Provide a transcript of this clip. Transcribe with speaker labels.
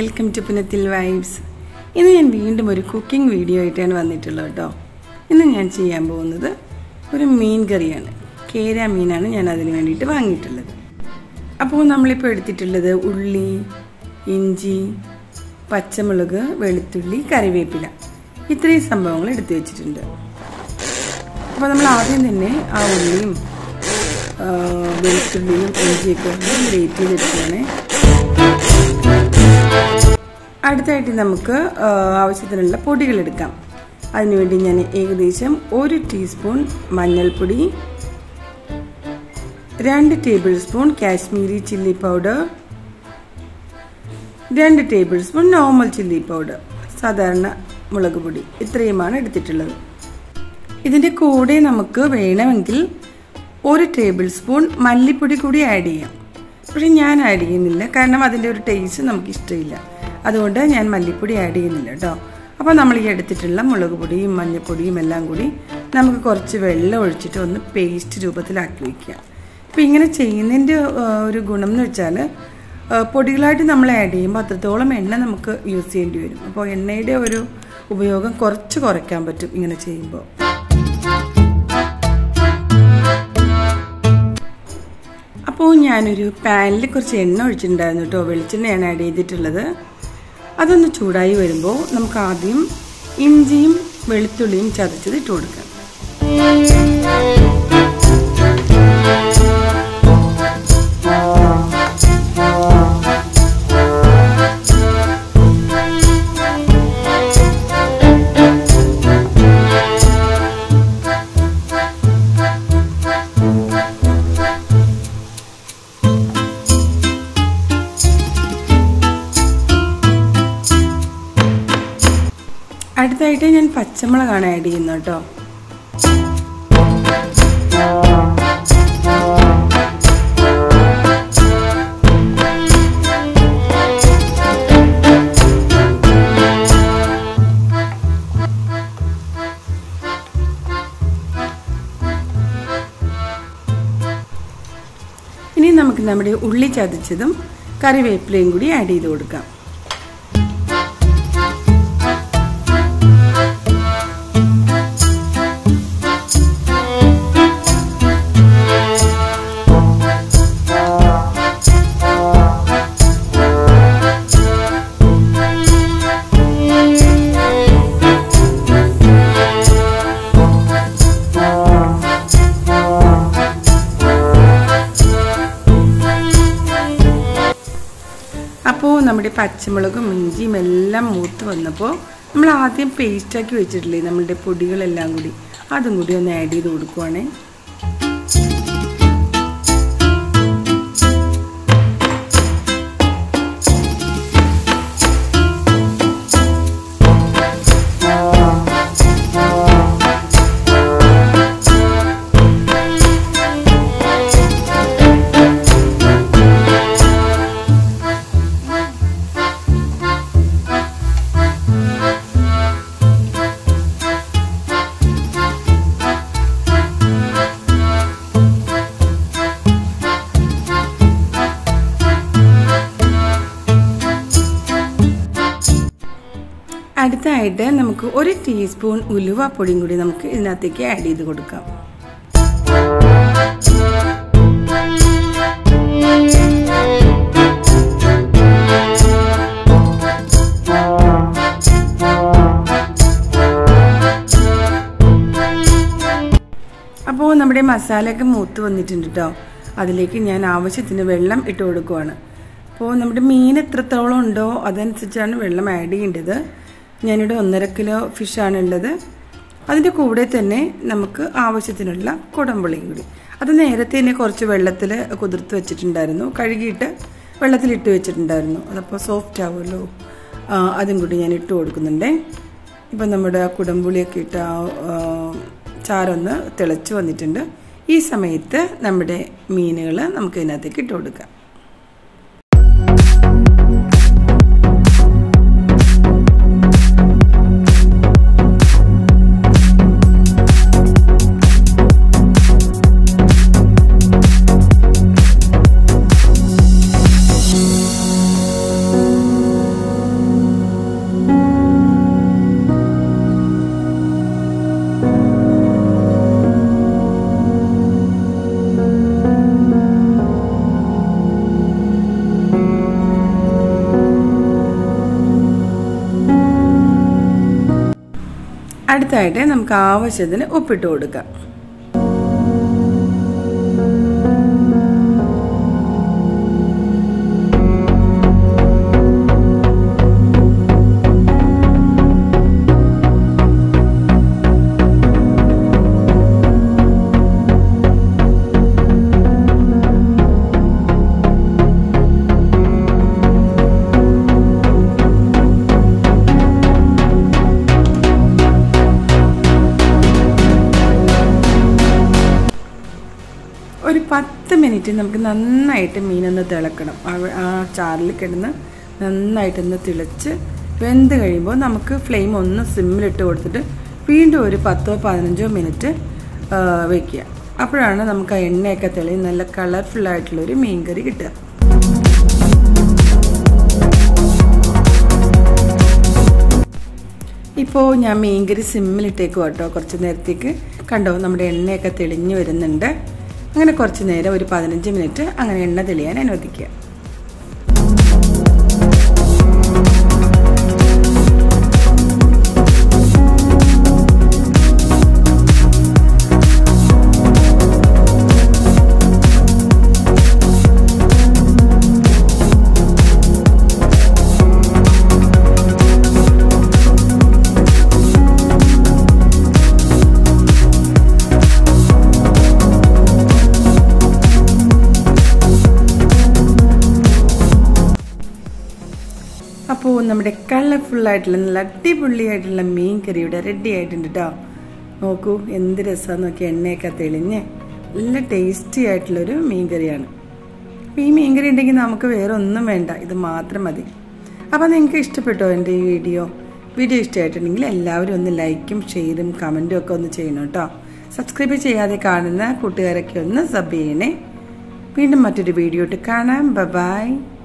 Speaker 1: welcome to Punathil vibes ഇന്ന് ഞാൻ വീണ്ടും ഒരു കുക്കിംഗ് വീഡിയോ ആയിട്ടാണ് വന്നിട്ടുള്ളത് കേട്ടോ ഇന്ന് ഞാൻ ചെയ്യാൻ പോകുന്നത് ഒരു മീൻ കറിയാണ് കേര മീനാണ് ഞാൻ അതിന് വേണ്ടിയിട്ട് വാങ്ങിയിട്ടുള്ളത് അപ്പോൾ നമ്മളിപ്പോൾ എടുത്തിട്ടുള്ളത് ഉള്ളി ഇഞ്ചി പച്ചമുളക് വെളുത്തുള്ളി കറിവേപ്പില ഇത്രയും സംഭവങ്ങൾ എടുത്തു വെച്ചിട്ടുണ്ട് അപ്പോൾ നമ്മൾ ആദ്യം തന്നെ ആ ഉള്ളിയും ആ, വെളുത്തുള്ളിയും ഇഞ്ചിയൊക്കെ ഒന്ന് ഗ്രേറ്റ് ചെയ്തെടുക്കുകയാണ് അടുത്തായിട്ട് നമുക്ക് ആ, ആവശ്യത്തിനുള്ള പൊടികൾ എടുക്കാം അതിനുവേണ്ടി ഞാൻ ഏകദേശം ഒരു ടീസ്പൂൺ മഞ്ഞൾപ്പൊടി രണ്ട് table spoon Kashmiri chilli powder രണ്ട് table spoon normal chilli powder സാധാരണ മുളക് പൊടി ഇത്രയുമാണ് എടുത്തിട്ടുള്ളത് ഇതിൻ്റെ കൂടെ നമുക്ക് വേണമെങ്കിൽ ഒരു ടേബിൾ സ്പൂൺ മല്ലിപ്പൊടി കൂടി ആഡ് ചെയ്യാം പക്ഷെ ഞാൻ ആഡ് ചെയ്യുന്നില്ല കാരണം അതിൻ്റെ ഒരു ടേസ്റ്റ് നമുക്ക് ഇഷ്ടമില്ല അതുകൊണ്ട് ഞാൻ മല്ലിപ്പൊടി ആഡ് ചെയ്യുന്നില്ല കേട്ടോ അപ്പോൾ നമ്മൾ ഈ എടുത്തിട്ടുള്ള മുളക് പൊടിയും മഞ്ഞൾപ്പൊടിയും എല്ലാം കൂടി നമുക്ക് കുറച്ച് വെള്ളം ഒഴിച്ചിട്ട് ഒന്ന് പേസ്റ്റ് രൂപത്തിലാക്കി വയ്ക്കുക അപ്പോൾ ഇങ്ങനെ ചെയ്യുന്നതിൻ്റെ ഒരു ഗുണം എന്ന് വെച്ചാൽ പൊടികളായിട്ട് നമ്മൾ ആഡ് ചെയ്യുമ്പോൾ അത്രത്തോളം എണ്ണ നമുക്ക് യൂസ് ചെയ്യേണ്ടി വരും അപ്പോൾ എണ്ണയുടെ ഒരു ഉപയോഗം കുറച്ച് കുറയ്ക്കാൻ പറ്റും ഇങ്ങനെ ചെയ്യുമ്പോൾ അപ്പോൾ ഞാനൊരു പാനിൽ കുറച്ച് എണ്ണ ഒഴിച്ചിട്ടുണ്ടായിരുന്നു കേട്ടോ വെളിച്ചെണ്ണയാണ് ആഡ് ചെയ്തിട്ടുള്ളത് അതൊന്ന് ചൂടായി വരുമ്പോൾ നമുക്ക് ആദ്യം ഇഞ്ചിയും വെളുത്തുള്ളിയും ചതച്ചത് ഇട്ട് കൊടുക്കാം അടുത്തായിട്ട് ഞാൻ പച്ചമുളകാണ് ആഡ് ചെയ്യുന്നത് കേട്ടോ ഇനി നമുക്ക് നമ്മുടെ ഉള്ളി ചതച്ചതും കറിവേപ്പിലയും കൂടി ആഡ് ചെയ്ത് കൊടുക്കാം അപ്പോൾ നമ്മുടെ പച്ചമുളകും ഇഞ്ചിയും എല്ലാം മൂത്ത് വന്നപ്പോൾ നമ്മൾ ആദ്യം പേസ്റ്റാക്കി വെച്ചിട്ടില്ലേ നമ്മളുടെ പൊടികളെല്ലാം കൂടി അതും കൂടി ഒന്ന് ആഡ് ചെയ്ത് കൊടുക്കുവാണേ അടുത്തായിട്ട് നമുക്ക് ഒരു ടീസ്പൂൺ ഉലുവ പൊടിയും കൂടി നമുക്ക് ഇതിനകത്തേക്ക് ആഡ് ചെയ്ത് കൊടുക്കാം അപ്പോൾ നമ്മുടെ മസാലയൊക്കെ മൂത്ത് വന്നിട്ടുണ്ട് കേട്ടോ അതിലേക്ക് ഞാൻ ആവശ്യത്തിന് വെള്ളം ഇട്ട് കൊടുക്കുവാണ് അപ്പോൾ നമ്മുടെ മീൻ എത്രത്തോളം ഉണ്ടോ അതനുസരിച്ചാണ് വെള്ളം ആഡ് ചെയ്യേണ്ടത് ഞാനിവിടെ ഒന്നര കിലോ ഫിഷാണ് ഉള്ളത് അതിൻ്റെ കൂടെ തന്നെ നമുക്ക് ആവശ്യത്തിനുള്ള കുടംപുളിയും കൂടി അത് നേരത്തെ തന്നെ കുറച്ച് വെള്ളത്തിൽ കുതിർത്ത് വെച്ചിട്ടുണ്ടായിരുന്നു കഴുകിയിട്ട് വെള്ളത്തിലിട്ട് വെച്ചിട്ടുണ്ടായിരുന്നു അതപ്പോൾ സോഫ്റ്റ് ആവുമല്ലോ ആ, അതും കൂടി ഞാൻ ഇട്ട് കൊടുക്കുന്നുണ്ടേ ഇപ്പം നമ്മുടെ ആ കുടംപുളിയൊക്കെ ഇട്ട് ആ ആ, ചാറൊന്ന് തിളച്ച് വന്നിട്ടുണ്ട് ഈ സമയത്ത് നമ്മുടെ മീനുകൾ നമുക്ക് ഇതിനകത്തേക്ക് ഇട്ട് കൊടുക്കാം അടുത്തായിട്ട് നമുക്ക് ആവശ്യത്തിന് ഉപ്പിട്ട് കൊടുക്കാം ഒരു പത്ത് മിനിറ്റ് നമുക്ക് നന്നായിട്ട് മീനൊന്ന് തിളക്കണം ആ ചാറിൽ കിടന്ന് നന്നായിട്ടൊന്ന് തിളച്ച് വെന്ത് കഴിയുമ്പോൾ നമുക്ക് ഫ്ലെയിം ഒന്ന് സിമ്മിലിട്ട് കൊടുത്തിട്ട് വീണ്ടും ഒരു പത്തോ പതിനഞ്ചോ മിനിറ്റ് വയ്ക്കുക അപ്പോഴാണ് നമുക്ക് ആ എണ്ണയൊക്കെ തെളിയും നല്ല കളർഫുള്ളായിട്ടുള്ളൊരു മീൻ കറി കിട്ടുക ഇപ്പോൾ ഞാൻ മീൻകറി സിമ്മിലിട്ടേക്കും കേട്ടോ കുറച്ച് നേരത്തേക്ക് കണ്ടോ നമ്മുടെ എണ്ണയൊക്കെ തെളിഞ്ഞു വരുന്നുണ്ട് അങ്ങനെ കുറച്ച് നേരം ഒരു പതിനഞ്ച് മിനിറ്റ് അങ്ങനെ എണ്ണ തെളിയാൻ അനുവദിക്കുക അപ്പോൾ നമ്മുടെ കളർഫുള്ളായിട്ടുള്ള നല്ല അടിപൊളിയായിട്ടുള്ള മീൻ കറി ഇവിടെ റെഡി ആയിട്ടുണ്ട് കേട്ടോ നോക്കൂ എന്ത് രസമാണെന്ന് നോക്കി എണ്ണയൊക്കെ തെളിഞ്ഞ് നല്ല ടേസ്റ്റി ആയിട്ടുള്ളൊരു മീൻ കറിയാണ് അപ്പോൾ ഈ മീൻ കറി ഉണ്ടെങ്കിൽ നമുക്ക് വേറെ ഒന്നും വേണ്ട ഇത് മാത്രം മതി അപ്പോൾ നിങ്ങൾക്ക് ഇഷ്ടപ്പെട്ടോ എൻ്റെ ഈ വീഡിയോ വീഡിയോ ഇഷ്ടമായിട്ടുണ്ടെങ്കിൽ എല്ലാവരും ഒന്ന് ലൈക്കും ഷെയറും കമൻറ്റും ഒക്കെ ഒന്ന് ചെയ്യണം കേട്ടോ സബ്സ്ക്രൈബ് ചെയ്യാതെ കാണുന്ന കൂട്ടുകാരൊക്കെ ഒന്ന് സബ് ചെയ്യണേ വീണ്ടും മറ്റൊരു വീഡിയോ ഇട്ട് കാണാം ബൈ